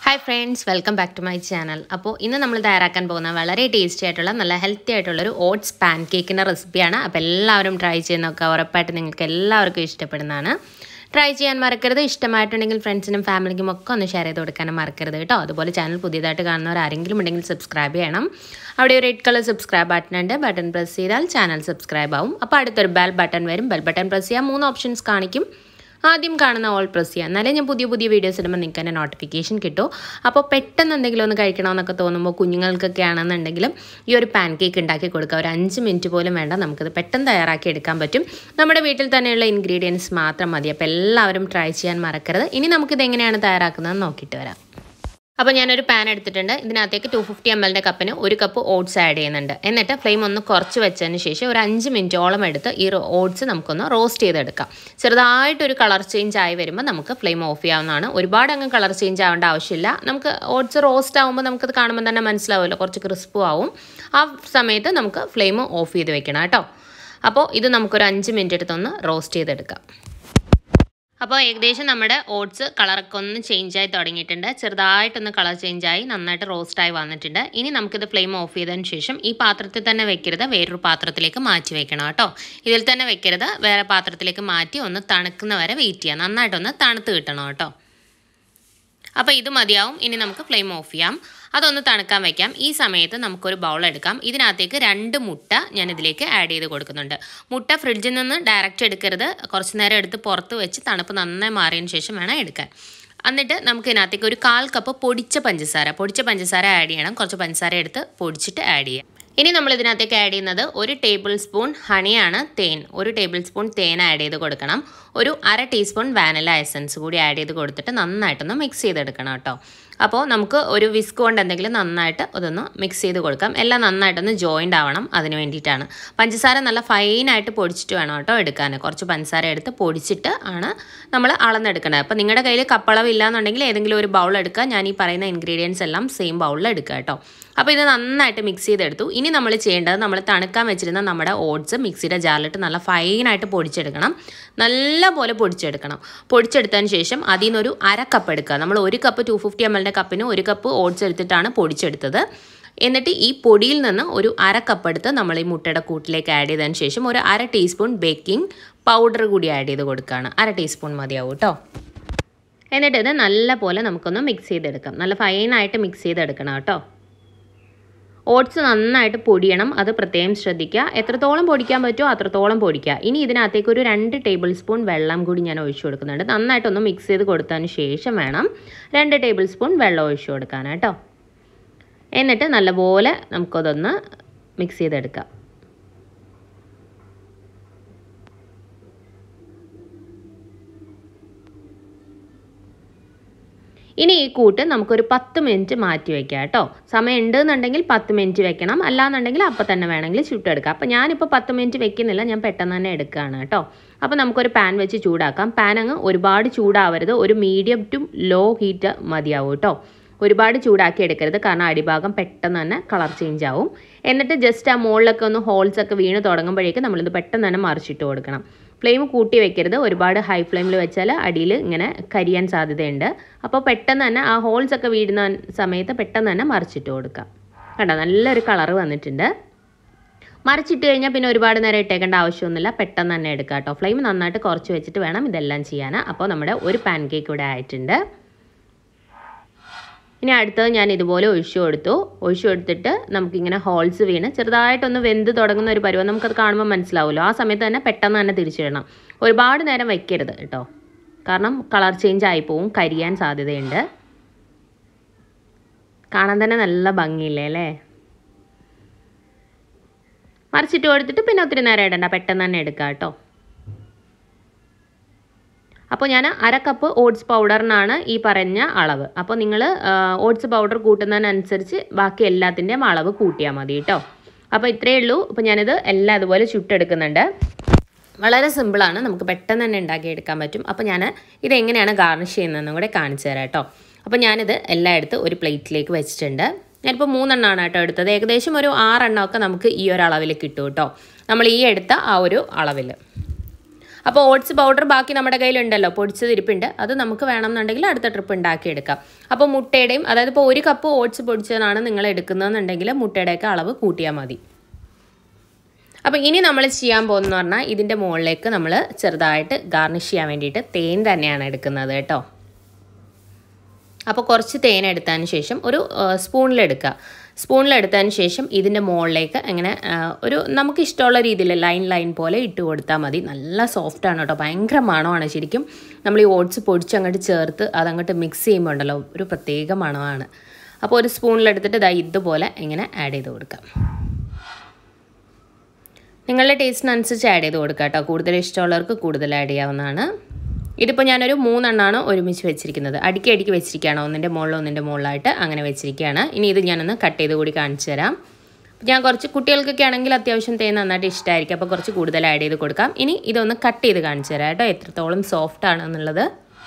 hi friends welcome back to my channel അപ്പോൾ ഇന്ന് നമ്മൾ തയ്യാറാക്കാൻ പോകുന്ന വളരെ ടേസ്റ്റി ആയിട്ടുള്ള നല്ല ഹെൽത്തി ആയിട്ടുള്ളൊരു ഓട്സ് പാൻ കേക്കിൻ്റെ റെസിപ്പിയാണ് അപ്പോൾ എല്ലാവരും ട്രൈ ചെയ്ത് നോക്കുക ഉറപ്പായിട്ട് നിങ്ങൾക്ക് എല്ലാവർക്കും ഇഷ്ടപ്പെടുന്നതാണ് ട്രൈ ചെയ്യാൻ മറക്കരുത് ഇഷ്ടമായിട്ടുണ്ടെങ്കിൽ ഫ്രണ്ട്സിനും ഫാമിലിക്കും ഒക്കെ ഒന്ന് ഷെയർ ചെയ്ത് കൊടുക്കാനും മറക്കരുത് കേട്ടോ അതുപോലെ ചാനൽ പുതിയതായിട്ട് കാണുന്നവർ ആരെങ്കിലും ഉണ്ടെങ്കിൽ സബ്സ്ക്രൈബ് ചെയ്യണം അവിടെ ഒരു റെഡ് കളർ സബ്സ്ക്രൈബ് ബട്ടൺ ഉണ്ട് ബട്ടൺ പ്രസ് ചെയ്താൽ ചാനൽ സബ്സ്ക്രൈബ് ആവും അപ്പോൾ അടുത്തൊരു ബെൽ ബട്ടൺ വരും ബെൽ ബട്ടൺ പ്രസ് ചെയ്യാൻ മൂന്ന് ഓപ്ഷൻസ് കാണിക്കും ആദ്യം കാണുന്ന ഓൾ പ്രസ് ചെയ്യുക എന്നാലേ ഞാൻ പുതിയ പുതിയ വീഡിയോസ് ഇടുമ്പോൾ നിങ്ങൾക്ക് തന്നെ നോട്ടിഫിക്കേഷൻ കിട്ടും അപ്പോൾ പെട്ടെന്ന് എന്തെങ്കിലും ഒന്ന് കഴിക്കണമെന്നൊക്കെ തോന്നുമ്പോൾ കുഞ്ഞുങ്ങൾക്കൊക്കെ ആണെന്നുണ്ടെങ്കിലും ഈ ഒരു പാൻ കേക്ക് ഉണ്ടാക്കി കൊടുക്കുക ഒരു അഞ്ച് മിനിറ്റ് പോലും വേണ്ട നമുക്കത് പെട്ടെന്ന് തയ്യാറാക്കി എടുക്കാൻ പറ്റും നമ്മുടെ വീട്ടിൽ തന്നെയുള്ള ഇൻഗ്രീഡിയൻസ് മാത്രം മതി അപ്പോൾ എല്ലാവരും ട്രൈ ചെയ്യാൻ മറക്കരുത് ഇനി നമുക്കിത് എങ്ങനെയാണ് തയ്യാറാക്കുന്നത് നോക്കിയിട്ട് വരാം അപ്പോൾ ഞാനൊരു പാൻ എടുത്തിട്ടുണ്ട് ഇതിനകത്തേക്ക് ടു ഫിഫ്റ്റി എം എല്ലിൻ്റെ കപ്പിന് ഒരു കപ്പ് ഓട്സ് ആഡ് ചെയ്യുന്നുണ്ട് എന്നിട്ട് ഫ്ലെയിം ഒന്ന് കുറച്ച് വെച്ചതിന് ശേഷം ഒരു അഞ്ച് മിനിറ്റോളം എടുത്ത് ഈ ഓട്സ് നമുക്കൊന്ന് റോസ്റ്റ് ചെയ്തെടുക്കാം ചെറുതായിട്ടൊരു കളർ ചേഞ്ച് ആയി വരുമ്പോൾ നമുക്ക് ഫ്ലെയിം ഓഫ് ചെയ്യാവുന്നതാണ് ഒരുപാട് അങ്ങ് കളർ ചേഞ്ച് ആവേണ്ട ആവശ്യമില്ല നമുക്ക് ഓട്സ് റോസ്റ്റ് ആകുമ്പോൾ നമുക്കത് കാണുമ്പോൾ തന്നെ മനസ്സിലാവുമല്ലോ കുറച്ച് ക്രിസ്പും ആവും ആ സമയത്ത് നമുക്ക് ഫ്ലെയിം ഓഫ് ചെയ്ത് വെക്കണം കേട്ടോ അപ്പോൾ ഇത് നമുക്കൊരു അഞ്ച് മിനിറ്റ് എടുത്തൊന്ന് റോസ്റ്റ് ചെയ്തെടുക്കാം അപ്പോൾ ഏകദേശം നമ്മുടെ ഓട്സ് കളറൊക്കെ ഒന്ന് ചേഞ്ച് ആയി തുടങ്ങിയിട്ടുണ്ട് ചെറുതായിട്ടൊന്ന് കളർ ചേഞ്ച് ആയി നന്നായിട്ട് റോസ്റ്റായി വന്നിട്ടുണ്ട് ഇനി നമുക്കിത് ഫ്ലെയിം ഓഫ് ചെയ്തതിന് ശേഷം ഈ പാത്രത്തിൽ തന്നെ വെക്കരുത് വേറൊരു പാത്രത്തിലേക്ക് മാറ്റി വെക്കണം കേട്ടോ ഇതിൽ തന്നെ വെക്കരുത് വേറെ പാത്രത്തിലേക്ക് മാറ്റി ഒന്ന് തണുക്കുന്ന വരെ വെയിറ്റ് ചെയ്യാം നന്നായിട്ടൊന്ന് തണുത്ത് കിട്ടണം കേട്ടോ അപ്പോൾ ഇത് മതിയാവും ഇനി നമുക്ക് ഫ്ലെയിം ഓഫ് ചെയ്യാം അതൊന്ന് തണുക്കാൻ വയ്ക്കാം ഈ സമയത്ത് നമുക്കൊരു ബൗൾ എടുക്കാം ഇതിനകത്തേക്ക് രണ്ട് മുട്ട ഞാൻ ഇതിലേക്ക് ആഡ് ചെയ്ത് കൊടുക്കുന്നുണ്ട് മുട്ട ഫ്രിഡ്ജിൽ നിന്ന് ഡയറക്റ്റ് എടുക്കരുത് കുറച്ച് നേരം എടുത്ത് പുറത്ത് വെച്ച് തണുപ്പ് നന്നായി മാറിയതിന് ശേഷം വേണം എടുക്കാൻ എന്നിട്ട് നമുക്ക് ഇതിനകത്തേക്ക് ഒരു കാൽ കപ്പ് പൊടിച്ച പഞ്ചസാര പൊടിച്ച പഞ്ചസാര ആഡ് ചെയ്യണം കുറച്ച് പഞ്ചസാര എടുത്ത് പൊടിച്ചിട്ട് ആഡ് ചെയ്യാം ഇനി നമ്മൾ ഇതിനകത്തേക്ക് ആഡ് ചെയ്യുന്നത് ഒരു ടേബിൾ സ്പൂൺ ഹണിയാണ് തേൻ ഒരു ടേബിൾ സ്പൂൺ തേൻ ആഡ് ചെയ്ത് കൊടുക്കണം ഒരു അര ടീസ്പൂൺ വാനില എസൻസ് കൂടി ആഡ് ചെയ്ത് കൊടുത്തിട്ട് നന്നായിട്ടൊന്ന് മിക്സ് ചെയ്തെടുക്കണം കേട്ടോ അപ്പോൾ നമുക്ക് ഒരു വിസ്ക് കൊണ്ട് എന്തെങ്കിലും നന്നായിട്ട് അതൊന്ന് മിക്സ് ചെയ്ത് കൊടുക്കാം എല്ലാം നന്നായിട്ടൊന്ന് ജോയിൻ്റ് ആവണം അതിന് വേണ്ടിയിട്ടാണ് പഞ്ചസാര നല്ല ഫൈനായിട്ട് പൊടിച്ചിട്ട് വേണം കേട്ടോ എടുക്കാൻ കുറച്ച് പഞ്ചസാര എടുത്ത് പൊടിച്ചിട്ട് ആണ് നമ്മൾ അളന്നെടുക്കേണ്ടത് അപ്പോൾ നിങ്ങളുടെ കയ്യിൽ കപ്പളവ് ഇല്ലാന്നുണ്ടെങ്കിൽ ഏതെങ്കിലും ഒരു ബൗൾ എടുക്കുക ഞാൻ ഈ പറയുന്ന ഇൻഗ്രീഡിയൻസ് എല്ലാം സെയിം ബൗളിൽ എടുക്കുക കേട്ടോ അപ്പോൾ ഇത് നന്നായിട്ട് മിക്സ് ചെയ്തെടുത്തു ഇനി നമ്മൾ ചെയ്യേണ്ടത് നമ്മൾ തണുക്കാൻ വെച്ചിരുന്ന നമ്മുടെ ഓട്സ് മിക്സിയുടെ ജാറിലിട്ട് നല്ല ഫൈനായിട്ട് പൊടിച്ചെടുക്കണം നല്ല പോലെ പൊടിച്ചെടുക്കണം പൊടിച്ചെടുത്തതിന് ശേഷം അതിൽ നിന്നൊരു അര കപ്പ് എടുക്കുക നമ്മൾ ഒരു കപ്പ് ടു ഫിഫ്റ്റി എം എല്ലിൻ്റെ കപ്പിന് ഒരു കപ്പ് ഓട്സ് എടുത്തിട്ടാണ് പൊടിച്ചെടുത്തത് എന്നിട്ട് ഈ പൊടിയിൽ നിന്ന് ഒരു അര കപ്പ് എടുത്ത് നമ്മൾ ഈ മുട്ടയുടെ കൂട്ടിലേക്ക് ആഡ് ചെയ്തതിന് ശേഷം ഒരു അര ടീസ്പൂൺ ബേക്കിംഗ് പൗഡർ കൂടി ആഡ് ചെയ്ത് കൊടുക്കുകയാണ് അര ടീസ്പൂൺ മതിയാവും കേട്ടോ എന്നിട്ട് ഇത് നല്ല പോലെ നമുക്കൊന്ന് മിക്സ് ചെയ്തെടുക്കാം നല്ല ഫൈനായിട്ട് മിക്സ് ചെയ്തെടുക്കണം കേട്ടോ ഓട്സ് നന്നായിട്ട് പൊടിയണം അത് പ്രത്യേകം ശ്രദ്ധിക്കുക എത്രത്തോളം പൊടിക്കാൻ പറ്റുമോ അത്രത്തോളം പൊടിക്കുക ഇനി ഇതിനകത്തേക്ക് ഒരു രണ്ട് ടേബിൾ സ്പൂൺ വെള്ളം കൂടി ഞാൻ ഒഴിച്ചു കൊടുക്കുന്നുണ്ട് നന്നായിട്ടൊന്ന് മിക്സ് ചെയ്ത് കൊടുത്തതിന് ശേഷം വേണം രണ്ട് ടേബിൾ സ്പൂൺ വെള്ളം ഒഴിച്ചു കൊടുക്കാൻ കേട്ടോ എന്നിട്ട് നല്ലപോലെ നമുക്കതൊന്ന് മിക്സ് ചെയ്തെടുക്കാം ഇനി ഈ കൂട്ട് നമുക്കൊരു പത്ത് മിനിറ്റ് മാറ്റി വെക്കാം കേട്ടോ സമയം ഉണ്ടെന്നുണ്ടെങ്കിൽ പത്ത് മിനിറ്റ് വെക്കണം അല്ലാന്നുണ്ടെങ്കിൽ അപ്പോൾ തന്നെ വേണമെങ്കിൽ ചുട്ടെടുക്കാം അപ്പോൾ ഞാനിപ്പോൾ പത്ത് മിനിറ്റ് വെക്കുന്നില്ല ഞാൻ പെട്ടെന്ന് തന്നെ എടുക്കുകയാണ് കേട്ടോ അപ്പോൾ നമുക്കൊരു പാൻ വെച്ച് ചൂടാക്കാം പാൻ അങ്ങ് ഒരുപാട് ചൂടാവരുത് ഒരു മീഡിയം ടു ലോ ഹീറ്റ് മതിയാവും കേട്ടോ ഒരുപാട് ചൂടാക്കി എടുക്കരുത് കാരണം അടിഭാഗം പെട്ടെന്ന് തന്നെ കളർ ചേഞ്ച് ആവും എന്നിട്ട് ജസ്റ്റ് ആ മുകളിലൊക്കെ ഒന്ന് ഹോൾസ് ഒക്കെ വീണ് തുടങ്ങുമ്പോഴേക്കും നമ്മളിത് പെട്ടെന്ന് തന്നെ മറിച്ചിട്ട് കൊടുക്കണം ഫ്ലെയിം കൂട്ടി വെക്കരുത് ഒരുപാട് ഹൈ ഫ്ലെയിമിൽ വെച്ചാൽ അടിയിൽ ഇങ്ങനെ കരിയാൻ സാധ്യതയുണ്ട് അപ്പോൾ പെട്ടെന്ന് തന്നെ ആ ഹോൾസ് ഒക്കെ വീഴുന്ന സമയത്ത് പെട്ടെന്ന് തന്നെ മറിച്ചിട്ട് കൊടുക്കാം കണ്ടോ നല്ലൊരു കളറ് വന്നിട്ടുണ്ട് മറിച്ചിട്ട് കഴിഞ്ഞാൽ പിന്നെ ഒരുപാട് നേരം ഇട്ടേക്കേണ്ട ആവശ്യമൊന്നുമില്ല പെട്ടെന്ന് തന്നെ എടുക്കാം കേട്ടോ ഫ്ലെയിം നന്നായിട്ട് കുറച്ച് വെച്ചിട്ട് വേണം ഇതെല്ലാം ചെയ്യാൻ അപ്പോൾ നമ്മുടെ ഒരു പാൻ കേക്ക് ഇവിടെ ആയിട്ടുണ്ട് ഇനി അടുത്തത് ഞാൻ ഇതുപോലെ ഒഴിച്ചു കൊടുത്തു ഒഴിച്ചു കൊടുത്തിട്ട് നമുക്കിങ്ങനെ ഹോൾസ് വീണ് ചെറുതായിട്ടൊന്ന് വെന്ത് തുടങ്ങുന്ന ഒരു പരുവം നമുക്കത് കാണുമ്പോൾ മനസ്സിലാവുമല്ലോ ആ സമയത്ത് തന്നെ പെട്ടെന്ന് തന്നെ തിരിച്ചിടണം ഒരുപാട് നേരം വയ്ക്കരുത് കേട്ടോ കാരണം കളർ ചേഞ്ച് ആയി പോവും കരിയാൻ സാധ്യതയുണ്ട് കാണാൻ തന്നെ നല്ല ഭംഗിയില്ലേ അല്ലേ മറിച്ചിട്ട് കൊടുത്തിട്ട് പിന്നെ ഒത്തിരി നേരം ഇടണ്ട പെട്ടെന്ന് തന്നെ എടുക്കാം കേട്ടോ അപ്പോൾ ഞാൻ അര കപ്പ് ഓട്സ് പൗഡറിനാണ് ഈ പറഞ്ഞ അളവ് അപ്പോൾ നിങ്ങൾ ഓട്സ് പൗഡർ കൂട്ടുന്നതിനനുസരിച്ച് ബാക്കി എല്ലാത്തിൻ്റെയും അളവ് കൂട്ടിയാൽ മതി കേട്ടോ അപ്പോൾ ഇത്രയേ ഉള്ളൂ അപ്പോൾ ഞാനിത് എല്ലാം അതുപോലെ ചുട്ടെടുക്കുന്നുണ്ട് വളരെ സിമ്പിളാണ് നമുക്ക് പെട്ടെന്ന് തന്നെ ഉണ്ടാക്കിയെടുക്കാൻ പറ്റും അപ്പോൾ ഞാൻ ഇതെങ്ങനെയാണ് ഗാർണിഷ് ചെയ്യുന്നതെന്നും കൂടെ കാണിച്ചു തരാം കേട്ടോ അപ്പോൾ ഞാനിത് എല്ലാം എടുത്ത് ഒരു പ്ലേറ്റിലേക്ക് വെച്ചിട്ടുണ്ട് ഞാനിപ്പോൾ മൂന്നെണ്ണമാണ് കേട്ടോ എടുത്തത് ഏകദേശം ഒരു ആറെണ്ണമൊക്കെ നമുക്ക് ഈ ഒരു അളവിൽ കിട്ടും കേട്ടോ നമ്മൾ ഈ എടുത്ത ആ ഒരു അളവിൽ അപ്പോൾ ഓട്സ് പൗഡർ ബാക്കി നമ്മുടെ കയ്യിലുണ്ടല്ലോ പൊടിച്ചത് ഇരിപ്പുണ്ട് അത് നമുക്ക് വേണമെന്നുണ്ടെങ്കിൽ അടുത്ത ട്രിപ്പ് ഉണ്ടാക്കിയെടുക്കാം അപ്പോൾ മുട്ടയുടെയും അതായത് ഇപ്പോൾ ഒരു കപ്പ് ഓട്സ് പൊടിച്ചതാണ് നിങ്ങൾ എടുക്കുന്നതെന്നുണ്ടെങ്കിൽ മുട്ടയുടെയൊക്കെ അളവ് കൂട്ടിയാൽ മതി അപ്പോൾ ഇനി നമ്മൾ ചെയ്യാൻ പോകുന്നത് പറഞ്ഞാൽ ഇതിൻ്റെ മുകളിലേക്ക് നമ്മൾ ചെറുതായിട്ട് ഗാർണിഷ് ചെയ്യാൻ വേണ്ടിയിട്ട് തേൻ തന്നെയാണ് എടുക്കുന്നത് കേട്ടോ അപ്പോൾ കുറച്ച് തേൻ എടുത്തതിന് ശേഷം ഒരു സ്പൂണിലെടുക്കുക സ്പൂണിലെടുത്തതിന് ശേഷം ഇതിൻ്റെ മുകളിലേക്ക് അങ്ങനെ ആ, ഒരു നമുക്ക് ഇഷ്ടമുള്ള രീതിയിൽ ലൈൻ ലൈൻ പോലെ ഇട്ട് കൊടുത്താൽ മതി നല്ല സോഫ്റ്റാണ് കേട്ടോ ഭയങ്കര മണമാണ് ശരിക്കും നമ്മൾ ഈ ഓട്സ് പൊടിച്ച് അങ്ങോട്ട് ചേർത്ത് അതങ്ങോട്ട് മിക്സ് ചെയ്യുമ്പോൾ ഉണ്ടല്ലോ ഒരു പ്രത്യേക മണമാണ് അപ്പോൾ ഒരു സ്പൂണിലെടുത്തിട്ട് ഇതാ ഇതുപോലെ ഇങ്ങനെ ആഡ് ചെയ്ത് കൊടുക്കാം നിങ്ങളുടെ ടേസ്റ്റിനനുസരിച്ച് ആഡ് ചെയ്ത് കൊടുക്കുക കേട്ടോ കൂടുതൽ ഇഷ്ടമുള്ളവർക്ക് കൂടുതൽ ആഡ് ചെയ്യാവുന്നതാണ് ഇതിപ്പോൾ ഞാനൊരു മൂന്നെണ്ണമാണ് ഒരുമിച്ച് വെച്ചിരിക്കുന്നത് അടുക്കി അടുക്കി വെച്ചിരിക്കുകയാണ് ഒന്നിൻ്റെ മുകളിൽ ഒന്നിൻ്റെ മുകളിലായിട്ട് അങ്ങനെ വെച്ചിരിക്കുകയാണ് ഇനി ഇത് ഞാനൊന്ന് കട്ട് ചെയ്ത് കൂടി കാണിച്ചു തരാം ഞാൻ കുറച്ച് കുട്ടികൾക്കൊക്കെ ആണെങ്കിൽ അത്യാവശ്യം തേൻ നന്നായിട്ട് ഇഷ്ടമായിരിക്കും അപ്പോൾ കുറച്ച് കൂടുതൽ ആഡ് ചെയ്ത് കൊടുക്കാം ഇനി ഇതൊന്ന് കട്ട് ചെയ്ത് കാണിച്ചു തരാം കേട്ടോ എത്രത്തോളം സോഫ്റ്റ് ആണ് എന്നുള്ളത്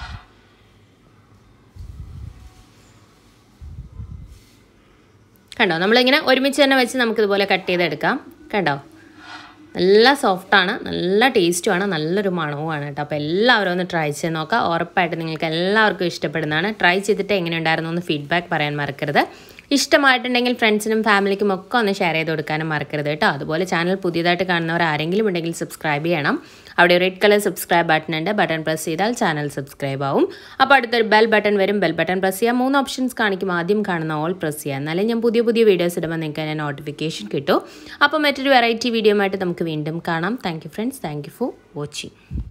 കണ്ടോ നമ്മളിങ്ങനെ ഒരുമിച്ച് തന്നെ വെച്ച് നമുക്കിതുപോലെ കട്ട് ചെയ്തെടുക്കാം കണ്ടോ നല്ല സോഫ്റ്റാണ് നല്ല ടേസ്റ്റുമാണ് നല്ലൊരു മണവുമാണ് കേട്ടോ അപ്പോൾ എല്ലാവരും ഒന്ന് ട്രൈ ചെയ്ത് നോക്കാം ഉറപ്പായിട്ട് നിങ്ങൾക്ക് എല്ലാവർക്കും ഇഷ്ടപ്പെടുന്നതാണ് ട്രൈ ചെയ്തിട്ട് എങ്ങനെയുണ്ടായിരുന്നു എന്ന് ഫീഡ്ബാക്ക് പറയാൻ മറക്കരുത് ഇഷ്ടമായിട്ടുണ്ടെങ്കിൽ ഫ്രണ്ട്സിനും ഫാമിലിക്കും ഒക്കെ ഒന്ന് ഷെയർ ചെയ്ത് കൊടുക്കാനും മറക്കരുത് കേട്ടോ അതുപോലെ ചാനൽ പുതിയതായിട്ട് കാണുന്നവർ ആരെങ്കിലും ഉണ്ടെങ്കിൽ സബ്സ്ക്രൈബ് ചെയ്യണം അവിടെ റെഡ് കളർ സബ്സ്ക്രൈബ് ബട്ടൺ ഉണ്ട് ബട്ടൺ പ്രസ് ചെയ്താൽ ചാനൽ സബ്സ്ക്രൈബ് ആവും അപ്പോൾ അടുത്തൊരു ബെൽ ബട്ടൺ വരും ബെൽ ബട്ടൺ പ്രസ് ചെയ്യാം മൂന്ന് ഓപ്ഷൻസ് കാണിക്കും ആദ്യം കാണുന്ന ഓൾ പ്രസ് ചെയ്യാം എന്നാലേ ഞാൻ പുതിയ പുതിയ വീഡിയോസ് ഇടുമ്പോൾ നിങ്ങൾക്ക് അതിനെ നോട്ടിഫിക്കേഷൻ കിട്ടും അപ്പോൾ മറ്റൊരു വെറൈറ്റി വീഡിയോ ആയിട്ട് നമുക്ക് വീണ്ടും കാണാം thank you friends thank you for watching